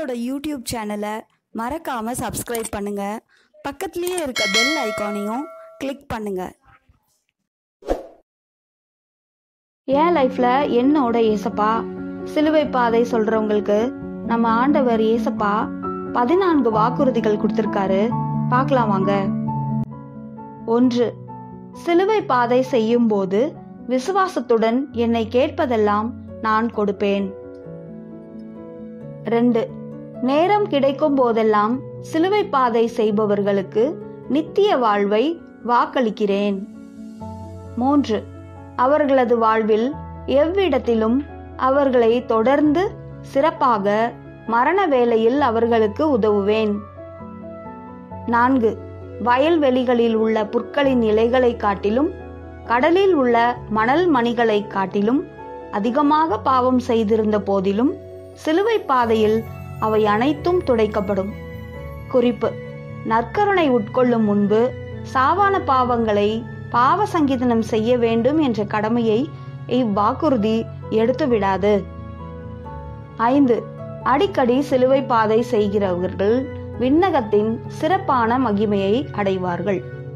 நம்மளோட யூடியூப் சேனலை மறக்காம சப்ஸ்கிரைப் பண்ணுங்க பக்கத்துலேயே இருக்க பெல் ஐகானையும் கிளிக் பண்ணுங்க என் லைஃப்ல என்னோட ஏசப்பா சிலுவை பாதை சொல்றவங்களுக்கு நம்ம ஆண்டவர் ஏசப்பா பதினான்கு வாக்குறுதிகள் கொடுத்திருக்காரு பார்க்கலாம் வாங்க ஒன்று சிலுவை பாதை செய்யும் போது விசுவாசத்துடன் என்னை கேட்பதெல்லாம் நான் கொடுப்பேன் ரெண்டு நேரம் கிடைக்கும் போதெல்லாம் சிலுவை பாதை செய்பவர்களுக்கு நித்திய வாழ்வை வாக்களிக்கிறேன் மூன்று அவர்களது வாழ்வில் எவ்விடத்திலும் அவர்களை தொடர்ந்து சிறப்பாக மரண வேளையில் அவர்களுக்கு உதவுவேன் நான்கு வயல்வெளிகளில் உள்ள புற்களின் இலைகளை காட்டிலும் கடலில் உள்ள மணல் மணிகளை காட்டிலும் அதிகமாக பாவம் செய்திருந்த போதிலும் சிலுவை பாதையில் அவை அனைத்தும் துடைக்கப்படும் குறிப்பு நற்கருணை உட்கொள்ளும் முன்பு சாவான பாவங்களை பாவ சங்கீதனம் செய்ய வேண்டும் என்ற கடமையை இவ்வாக்குறுதி எடுத்து விடாது ஐந்து அடிக்கடி சிலுவை பாதை செய்கிறவர்கள் விண்ணகத்தின் சிறப்பான மகிமையை அடைவார்கள்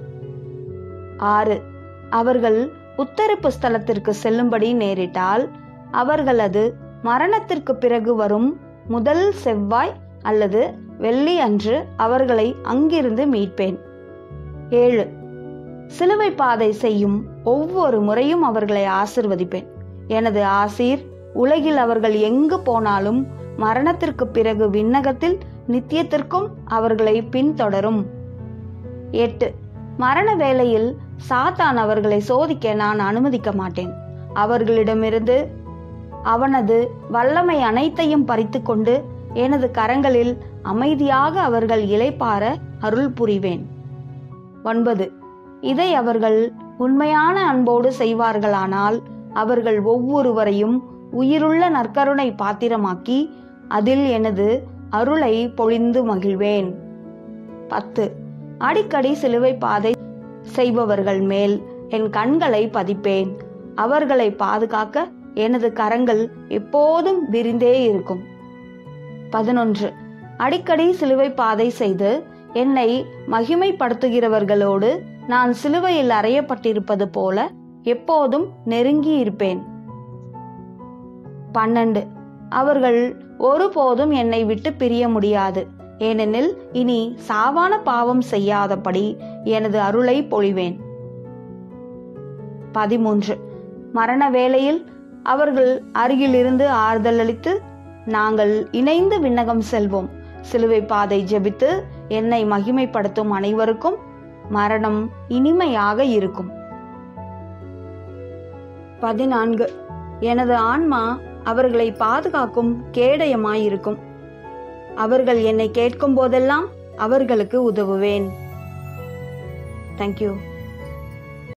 ஆறு அவர்கள் உத்தரிப்பு ஸ்தலத்திற்கு செல்லும்படி நேரிட்டால் அவர்களது மரணத்திற்கு பிறகு வரும் முதல் செவ்வாய் அல்லது வெள்ளி அன்று அவர்களை அங்கிருந்து மீட்பேன் ஏழு சிலுவை பாதை செய்யும் ஒவ்வொரு முறையும் அவர்களை ஆசிர்வதிப்பேன் எனது ஆசீர் உலகில் அவர்கள் எங்கு போனாலும் மரணத்திற்கு பிறகு விண்ணகத்தில் நித்தியத்திற்கும் அவர்களை பின்தொடரும் எட்டு மரண வேளையில் சாத்தான் அவர்களை சோதிக்க நான் அனுமதிக்க மாட்டேன் அவர்களிடமிருந்து அவனது வல்லமை அனைத்தையும் பறித்துக்கொண்டு எனது கரங்களில் அமைதியாக அவர்கள் இளைப்பார அருள் புரிவேன் ஒன்பது இதை அவர்கள் உண்மையான அன்போடு செய்வார்களானால் அவர்கள் ஒவ்வொருவரையும் உயிருள்ள நற்கருணை பாத்திரமாக்கி அதில் எனது அருளை பொழிந்து மகிழ்வேன் பத்து அடிக்கடி சிலுவை பாதை செய்பவர்கள் மேல் என் கண்களை பதிப்பேன் அவர்களை பாதுகாக்க எனது கரங்கள் எப்போதும் விரிந்தே இருக்கும் பதினொன்று அடிக்கடி சிலுவை பாதை செய்து என்னை மகிமைப்படுத்துகிறவர்களோடு நான் சிலுவையில் அறையப்பட்டிருப்பது போல எப்போதும் நெருங்கி இருப்பேன் பன்னெண்டு அவர்கள் ஒருபோதும் என்னை விட்டு பிரிய முடியாது ஏனெனில் இனி சாவான பாவம் செய்யாதபடி எனது அருளை பொழிவேன் பதிமூன்று மரண வேளையில் அவர்கள் அருகிலிருந்து ஆறுதல் அளித்து நாங்கள் இணைந்து விண்ணகம் செல்வோம் சிலுவை பாதை ஜெபித்து என்னை மகிமைப்படுத்தும் அனைவருக்கும் மரணம் இனிமையாக இருக்கும் பதினான்கு எனது ஆன்மா அவர்களை பாதுகாக்கும் கேடயமாயிருக்கும் அவர்கள் என்னை கேட்கும் போதெல்லாம் அவர்களுக்கு உதவுவேன் தேங்க்யூ